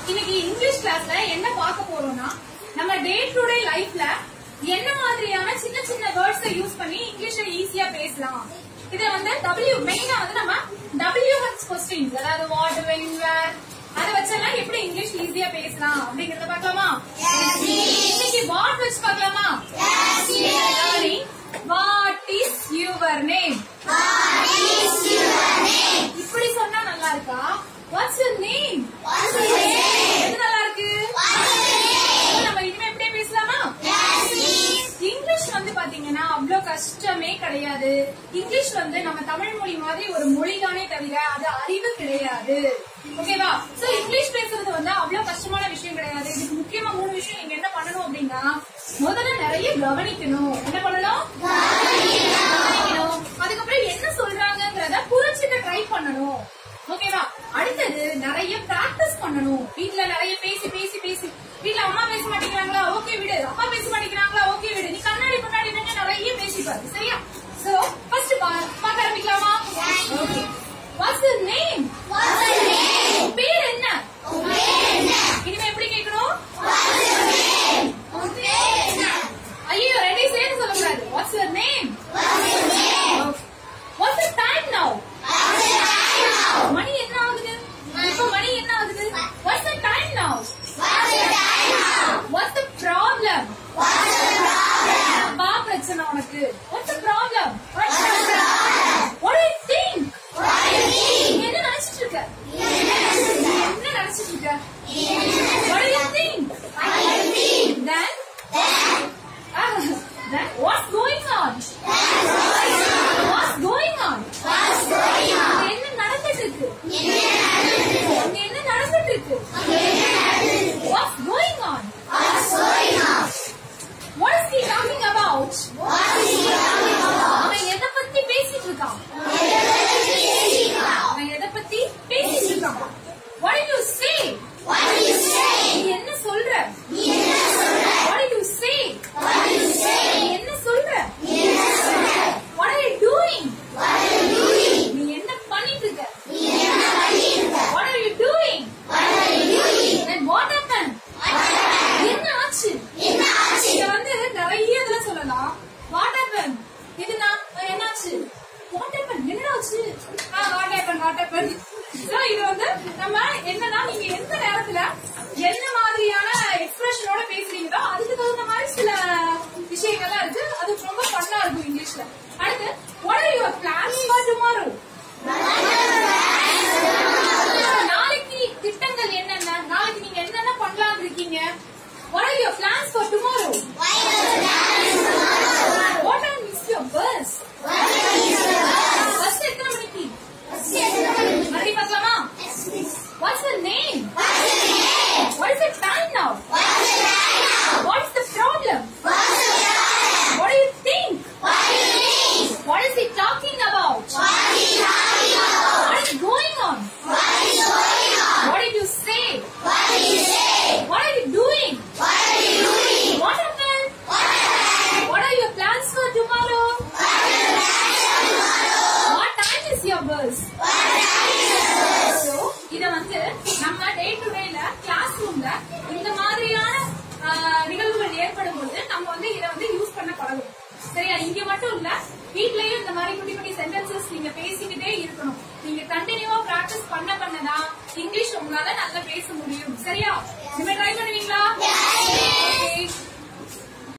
இன்னைக்கு இங்கிலீஷ் கிளாஸ்ல என்ன பார்க்க போறோம்னா நம்ம டே டு டே லைஃப்ல என்ன மாதிரியான சின்ன சின்ன வேர்ட்ஸை யூஸ் பண்ணி இங்கிலீஷ்ல ஈஸியா பேசலாம் இத வந்து டபிள்யூ மெயினா வந்து நம்ம டபிள்யூஹெச் கொஸ்டின்ஸ் அதாவது வாட் வென் வேர் அத வச்செல்லாம் எப்படி இங்கிலீஷ் ஈஸியா பேசலாம் அப்படிங்கறத பார்க்கலாமா இன்னைக்கு வாட் வச்சு பார்க்கலாமா வாட் இஸ் யுவர் நேம் இப்படி சொன்னா நல்லா இருக்கா வாட்ஸ் யுவர் நேம் எது நல்லா இருக்கு அப்ப நம்ம இனிமே எப்படியே பேசலாமா இங்கிலீஷ் வந்து பாத்தீங்கன்னா அவ்வளவு கஷ்டமே கிடையாது இங்கிலீஷ் வந்து நம்ம தமிழ் மொழி மாதிரி ஒரு மொழிதானே தவிர அது அறிவு கிடையாது ஓகேவா சோ இங்கிலீஷ் பேசுறது வந்து அவ்வளவு கஷ்டமான விஷயம் கிடையாது இதுக்கு முக்கியமா மூணு விஷயம் நீங்க என்ன பண்ணணும் அப்படின்னா முதல்ல நிறைய கவனிக்கணும் என்ன பண்ணணும் கவனிக்கணும் அதுக்கப்புறம் என்ன சொல்றாங்கங்கறத புரிஞ்சுக்க ட்ரை பண்ணணும் ஓகேவா அடுத்தது நிறைய பிராக்டிஸ் பண்ணணும் வீட்ல நிறைய பேசி பேசி பேசி வீட்ல அம்மா பேச மாட்டேங்கிறாங்களா ஓகே விடு அப்பா பேச மாட்டேங்கிறாங்களா ஓகே விடு நீ கண்ணாடி முன்னாடி நின்று நிறைய பேசி பாரு சரியா சோ ஃபர்ஸ்ட் பார்க்க ஆரம்பிக்கலாமா ஓகே வாட்ஸ் யுவர் நேம் பேர் என்ன இனிமே எப்படி கேட்கணும் ஐயோ ரெண்டே சேர்ந்து சொல்லக்கூடாது what's your name what's the time now மணி என்ன ஆகுது இப்போ மணி என்ன ஆகுது what's the time now what's the problem பா பிரச்சனை உனக்கு what's the problem what do think நீ என்ன நினைச்சிட்டு இருக்க என்ன நினைச்சிட்டு இருக்க what do think then Ah, then what's going on what's going on அங்க என்ன நடந்துட்டு இருக்கு அங்க என்ன நடந்துட்டு இருக்கு what's going on what is he talking about அவன் எதை பத்தி பேசிட்டு இருக்கான் அவன் எதை பத்தி பேசிட்டு இருக்கான் what did you say நீ என்ன சொல்ற what did you say நீ என்ன சொல்ற what are you doing நீ என்ன பண்ணிட்டு இருக்க what are you doing then what happened என்ன ஆச்சு இத வந்து நிறைய இதுல சொல்லலாம் வாட் ஹேப்பன் இது நான் என்னாச்சு வாட் ஹேப்பன் என்னாச்சு ஆ what happen what happen so இது வந்து நம்ம என்னன்னா நீங்க எந்த நேரத்துல என்ன மாதிரியான எக்ஸ்பிரஷனோட பேசுறீங்களோ அதுக்கு தகுந்த மாதிரி சில விஷயங்கள்லாம் இருக்கு அது ரொம்ப ஃபன்னா இருக்கும் இங்கிலீஷ்ல அடுத்து what are your plans for tomorrow நாளைக்கு திட்டங்கள் என்னென்ன நாளைக்கு நீங்க என்னென்ன பண்ணலாம்னு இருக்கீங்க What are your plans for tomorrow? What time is your bus? Bus எத்தனை மணிக்கு? மறுபடியும் பார்க்கலாமா? What's the name? What is the time now? What is the problem? What do you think? What is he talking about? What is going on? What did you say? What are you doing? What happened? What are your plans for tomorrow? What time is your bus? So, இத வந்து நம்ம day to டேல class ரூம்ல இந்த மாதிரியான ஆஹ், நிகழ்வுகள் ஏற்படும் போது நம்ம வந்து இத வந்து யூஸ் பண்ண பழகும் சரியா இங்க மட்டும் இல்ல வீட்லயும் இந்த மாதிரி குட்டி குட்டி சென்டென்சஸ் நீங்க பேசிக்கிட்டே இருக்கணும் நீங்க கண்டினியூவா பிராக்டிஸ் பண்ண பண்ணதான் இங்கிலீஷ் உங்களால நல்லா பேச முடியும் சரியா இனிமே ட்ரை பண்ணுவீங்களா